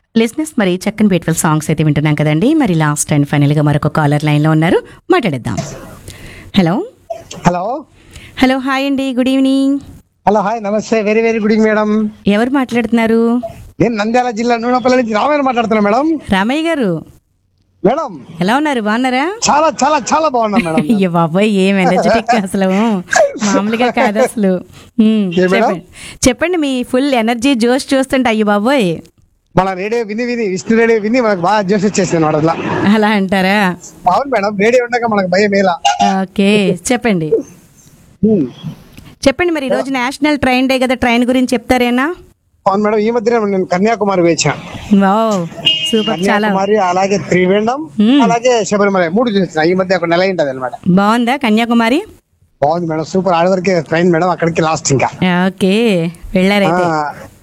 లిజినెస్ మరి చక్కని బ్యూటిఫుల్ సాంగ్స్ అయితే వింటున్నాం కదండి మరి లాస్ట్ అండ్ ఫైనల్ గా మరొక కాలర్ లైన్ లో ఉన్నారు మాట్లాడేద్దాం హలో హలో హలో హాయ్ అండి గుడ్ ఈవినింగ్ హలో హాయ్ నమస్తే very very good evening madam ఎవరు మాట్లాడుతున్నారు నేను నంద్యాల జిల్లా నూనెపల్లి నుంచి రామాయణ మాట్లాడుతున్నా మేడం రామయ్య గారు మేడం ఎలా ఉన్నారు బాగున్నారా చాలా చాలా చాలా బాగున్నా మేడం అయ్యో బాబాయ్ ఏం ఎనర్జెటిక్ అసలు మామూలుగా కాదు అసలు ఉమ్, ఏ మేడం? చెప్పండి చెప్పండి మీ ఫుల్ ఎనర్జీ జోష్ చూస్తుంటే అయ్యో బాబోయ్ మన రేడియో విని విని విష్ణు రేడియో విని మనకు బాగా జోష్ వచ్చేసింది మేడం అట్లా అలా అంటారా అవును మేడం రేడియో ఉండగా మనకు భయం ఎలా ఓకే చెప్పండి చెప్పండి మరి ఈరోజు నేషనల్ ట్రైన్ డే కదా ట్రైన్ గురించి చెప్తారేనా అవును మేడం ఈ మధ్యన నేను కన్యాకుమారి వేచా వావ్ సూపర్ చాలా కన్యాకుమారి అలాగే త్రివేండం మ్మ్. అలాగే శబరిమల మూడు చూసిన ఈ మధ్య ఒక నెల అయింటది అనమాట బాగుందా కన్యాకుమారి బాగుంది మేడం సూపర్ ఆడ వరకే ట్రైన్ మేడం అక్కడికి లాస్ట్ ఇంకా ఓకే వెళ్ళారైతే ఆ,